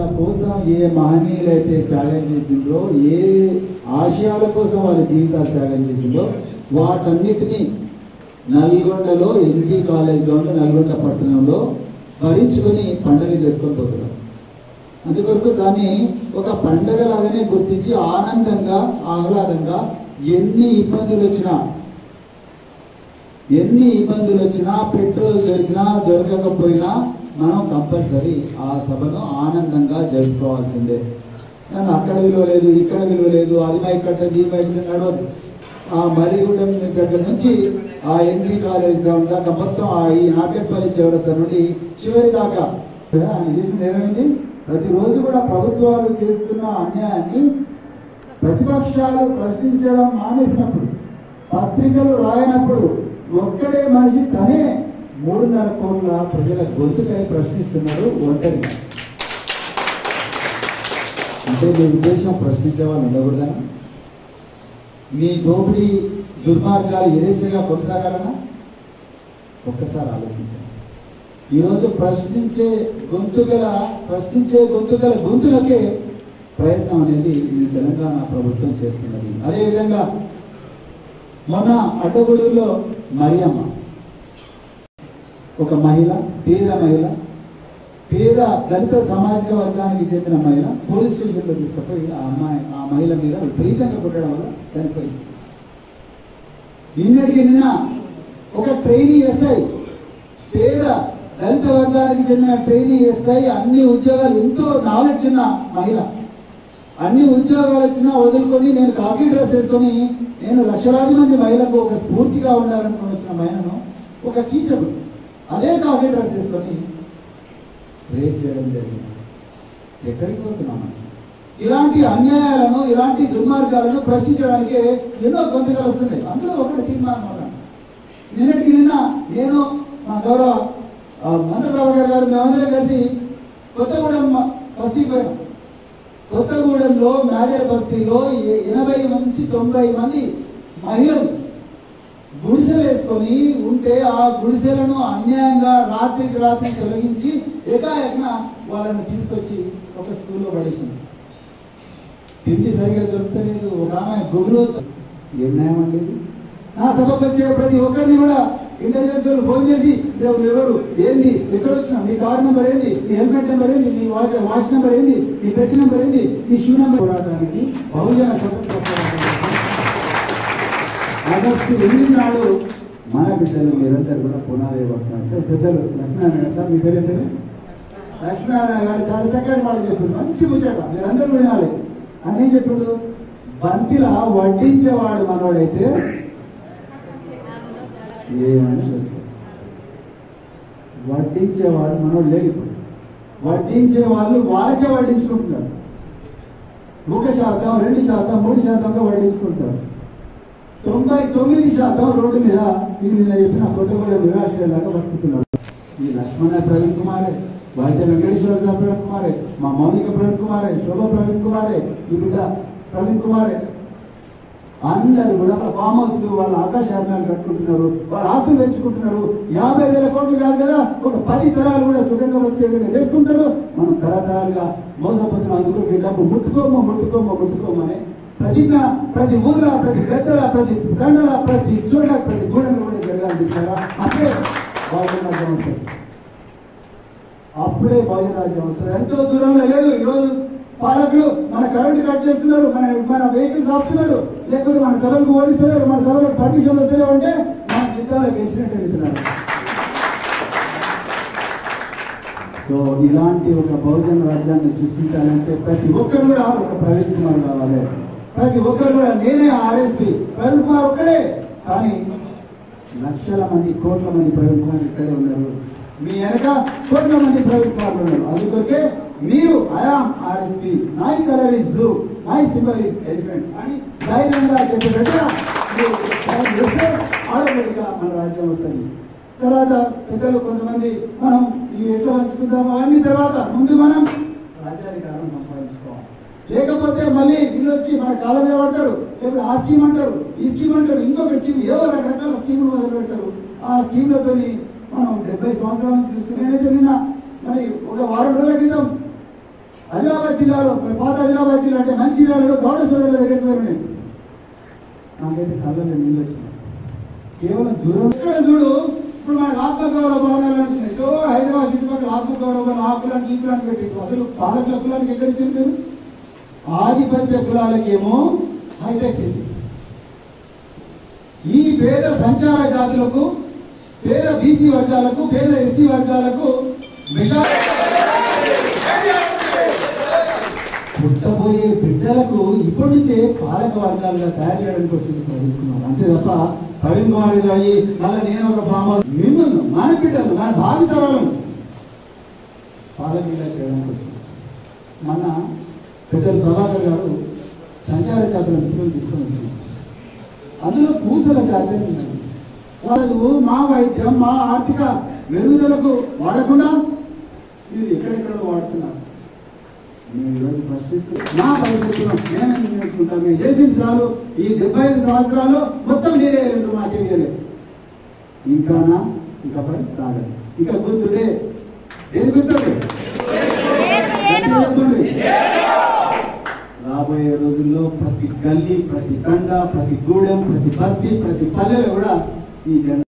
కోసం ఏ మహనీయులైతే త్యాగం చేసిండ్రో ఏ ఆశయాల కోసం వాళ్ళ జీవితాలు త్యాగం చేసిండ్రో వాటన్నిటినీ నల్గొండలో ఎన్జీ కాలేజ్ గ్రౌండ్ నల్గొండ పట్టణంలో భరించుకొని పండుగ చేసుకొని పోతున్నారు అందుకొరకు దాన్ని ఒక పండగ లాగానే గుర్తించి ఆనందంగా ఆహ్లాదంగా ఎన్ని ఇబ్బందులు వచ్చినా ఎన్ని ఇబ్బందులు వచ్చినా పెట్రోల్ దొరికినా దొరకకపోయినా మనం కంపల్సరీ ఆ సభను ఆనందంగా జరుపుకోవాల్సిందే నన్ను అక్కడ విలువ లేదు ఇక్కడ విలువ లేదు అది మైక్ కట్టదు ఈ మైక్ నడవదు ఆ మరిగూడెం దగ్గర నుంచి ఆ ఎన్జీ కాలేజ్ గ్రౌండ్ దాకా మొత్తం ఆ ఈ నాకెట్పల్లి చివరస్త నుండి చివరి దాకా ఆయన చేసింది ఏమైంది ప్రతిరోజు కూడా ప్రభుత్వాలు చేస్తున్న అన్యాయాన్ని ప్రతిపక్షాలు ప్రశ్నించడం మానేసినప్పుడు పత్రికలు రాయనప్పుడు ఒక్కడే మనిషి తనే మూడున్నర కోట్ల ప్రజల గొంతుకై ప్రశ్నిస్తున్నాడు ఒంటరిగా అంటే మీ ఉద్దేశం ప్రశ్నించే వాళ్ళు ఉండకూడదని మీ దోపిడీ దుర్మార్గాలు యథేచ్ఛగా కొనసాగాలనా ఒక్కసారి ఆలోచించండి ఈరోజు ప్రశ్నించే గొంతుగల ప్రశ్నించే గొంతుగల గొంతులకే ప్రయత్నం అనేది ఈ తెలంగాణ ప్రభుత్వం చేస్తున్నది అదేవిధంగా మొన్న అడ్డగూడూరులో మరియమ్మ ఒక మహిళ పేద మహిళ పేద దళిత సామాజిక వర్గానికి చెందిన మహిళ పోలీస్ స్టేషన్లో తీసుకుపోయి ఆ అమ్మాయి ఆ మహిళ మీద విపరీతంగా కొట్టడం వల్ల చనిపోయింది నిన్నటికి నిన్న ఒక ట్రైనీ ఎస్ఐ పేద దళిత వర్గానికి చెందిన ట్రైనీ ఎస్ఐ అన్ని ఉద్యోగాలు ఎంతో నాలెడ్జ్ ఉన్న మహిళ అన్ని ఉద్యోగాలు వచ్చినా వదులుకొని నేను కాకి డ్రెస్ వేసుకొని నేను లక్షలాది మంది మహిళలకు ఒక స్ఫూర్తిగా ఉండాలనుకుని వచ్చిన మహిళను ఒక కీచకుడు అదే కాకి డ్రెస్ వేసుకొని రేప్ చేయడం జరిగింది ఎక్కడికి పోతున్నాం ఇలాంటి అన్యాయాలను ఇలాంటి దుర్మార్గాలను ప్రశ్నించడానికి ఎన్నో గొంతుకలు వస్తున్నాయి అందులో ఒకటి తీర్మానం అన్నాను నిన్నటికి నిన్న నేను మా గౌరవ ఆ, మంత్రరావు గారు గారు మేమందరం కలిసి కొత్తగూడెం బస్తీకి పోయాం కొత్తగూడెంలో మేదర్ బస్తీలో ఎ- ఎనభై నుంచి తొంభై మంది మహిళలు గుడిసెలు వేసుకొని ఉంటే ఆ గుడిసెలను అన్యాయంగా రాత్రికి రాత్రి తొలగించి ఏకాఏకన వాళ్ళని తీసుకొచ్చి ఒక స్కూల్లో పడేసింది తిండి సరిగా దొరకలేదు ఒక ఆమె గుడిలో ఏం న్యాయం అండి ఇది? నా సభకు వచ్చే ప్రతి ఒక్కరిని కూడా ఇంటెలిజెన్స్ వాళ్ళు ఫోన్ చేసి "దేవుడు ఎవరు ఏంది ఎక్కడ వచ్చినా నీ కార్ నెంబర్ ఏంది నీ హెల్మెట్ నెంబర్ ఏంది నీ వాచ్ వాచ్ నెంబర్ ఏంది నీ పెట్టి నెంబర్ ఏంది నీ షూ నెంబర్ పోరాటానికి బహుజన స్వతంత్ర పోరాటానికి ఆగస్టు ఎనిమిది నాడు మన బిడ్డలు మీరందరూ కూడా పునాది పడుతున్నారు పెద్దలు లక్ష్మీనారాయణ సార్ మీ పేరు పేరు లక్ష్మీనారాయణ గారు చాలా చక్కటి మాట చెప్పిండు మంచి ముచ్చట మీరందరూ వినాలి అని ఏం చెప్పిండు బంతిలా వడ్డించేవాడు మనోడైతే ఏమని చేసుకో వడ్డించేవాడు మనోడు లేడు ఇప్పుడు వడ్డించే వాళ్ళు వారికే వడ్డించుకుంటున్నారు ఒక శాతం రెండు శాతం మూడు శాతంగా వడ్డించుకుంటారు తొంభై తొమ్మిది శాతం రోడ్డు మీద మీకు నిన్న చెప్పిన కొత్తగూడెం నిరాశ్రయాలాగా బతుకుతున్నారు ఈ లక్ష్మణ ప్రవీణ్ కుమారే వైద్య వెంకటేశ్వర సార్ ప్రవీణ్ కుమారే మా మౌనిక ప్రవీణ్ కుమారే శోభ ప్రవీణ్ కుమారే ఈ బిడ్డ ప్రవీణ్ కుమారే అందరు కూడా ఫామ్ హౌస్ వాళ్ళ ఆకాశాలు కట్టుకుంటున్నారు వాళ్ళ ఆస్తులు పెంచుకుంటున్నారు యాభై వేల కోట్లు కాదు కదా ఒక పది తరాలు కూడా సుఖంగా బతికే విధంగా చేసుకుంటారు మనం తరతరాలుగా మోసపోతున్నాం అందుకు ఈ డబ్బు ముట్టుకోమో ముట్టుకోమో ముట్టుకోమని ప్రతిజ్ఞ ప్రతి ఊర్లో ప్రతి గద్దల ప్రతి దండల ప్రతి చోట ప్రతి గూడెంలో కూడా జరగాలి చూసారా అప్పుడే భోజన రాజ్యం వస్తుంది అప్పుడే భోజన రాజ్యం వస్తుంది ఎంతో దూరంలో లేదు ఈరోజు పాలకులు మన కరెంట్ కట్ చేస్తున్నారు మన మన వెహికల్స్ ఆపుతున్నారు లేకపోతే మన సభలకు ఓడిస్తున్నారు మన సభలకు పర్మిషన్ వస్తలేవు అంటే మన యుద్ధాలు గెలిచినట్టు వెళ్తున్నారు సో ఇలాంటి ఒక బహుజన రాజ్యాన్ని సృష్టించాలంటే ప్రతి ఒక్కరు కూడా ఒక ప్రవీణ్ కుమార్ కావాలి ప్రతి ఒక్కరు కూడా నేనే ఆర్ఎస్పి ప్రవీణ్ కుమార్ ఒక్కడే కానీ లక్షల మంది కోట్ల మంది ప్రవీణ్ కుమార్ ఇక్కడే ఉన్నారు మీ వెనక కోట్ల మంది ప్రవీణ్ కుమార్ ఉన్నారు అందుకొరకే మీరు I am RSP my colour is blue my symbol is elephant అని ధైర్యంగా చెప్పినట్టుగా మీరు ధైర్యం చేస్తే ఆటోమేటిక్గా మన రాజ్యం వస్తుంది తర్వాత పెద్దలు కొంతమంది మనం ఇవి ఎట్లా పంచుకుందాము అన్ని తర్వాత ముందు మనం రాజ్యాధికారం సంపాదించుకోవాలి లేకపోతే మళ్ళీ వీళ్ళు వచ్చి మన కాలం మీద పడతారు లేకపోతే ఆ స్కీమ్ అంటారు ఈ స్కీమ్ అంటారు ఇంకొక స్కీమ్ ఏవో రకరకాల స్కీములు మొదలు పెడతారు ఆ స్కీమ్లతో మనం డెబ్బై సంవత్సరాల నుంచి చూస్తూ నేనైతే నిన్న మరి ఒక వారం రోజుల క్రితం ఆదిలాబాద్ జిల్లాలో మరి పాత ఆదిలాబాద్ జిల్లా అంటే మంచి జిల్లాలో గౌడ సోదరుల దగ్గరికి పోయాను నేను నాకైతే కళ్ళలో నీళ్ళు వచ్చినాయి కేవలం దూరం ఇక్కడ చూడు ఇప్పుడు మనకు ఆత్మగౌరవ భవనాలు వచ్చినాయి సో హైదరాబాద్ చుట్టుపక్కల ఆత్మగౌరవ భవనం ఆ కులానికి ఈ కులానికి పెట్టి అసలు పాలకుల కులానికి ఎక్కడ ఇచ్చారు మీరు ఆధిపత్య కులాలకేమో హైటెక్ సిటీ ఈ పేద సంచార జాతులకు పేద బీసీ వర్గాలకు పేద ఎస్సీ వర్గాలకు మెజా పుట్టబోయే బిడ్డలకు ఇప్పటి నుంచే పాలక వర్గాలుగా తయారు చేయడానికి వచ్చింది ప్రవీణ్ కుమార్ అంతే తప్ప ప్రవీణ్ కుమార్ ఇది అయ్యి మళ్ళీ నేను ఒక ఫామ్ హౌస్ మిమ్మల్ని మన బిడ్డలు మన భావితరాలను పాలకులుగా చేయడానికి వచ్చింది మన పెద్దలు ప్రభాకర్ గారు సంచార జాతుల మిత్రులు తీసుకొని వచ్చినారు అందులో పూసల జాతి అని ఉన్నది. వాళ్ళు మా వైద్యం మా ఆర్థిక మెరుగుదలకు వాడకుండా మీరు ఎక్కడెక్కడ వాడుతున్నారు మేము ఈరోజు ప్రశ్నిస్తూ మా భవిష్యత్తులో మేము నిర్ణయించుకుంటాం మేము చేసింది చాలు ఈ డెబ్బై ఐదు సంవత్సరాలు మొత్తం మీరే రెండు మాకే వేయలేదు ఇంకానా ఇకపై సాగదు ఇంకా గుర్తుడే దేని గుర్తుడే చెప్పండి. రాబోయే రోజుల్లో ప్రతి గల్లీ ప్రతి తండ ప్రతి గూడెం ప్రతి బస్తీ ప్రతి పల్లెలో కూడా ఈ జెండా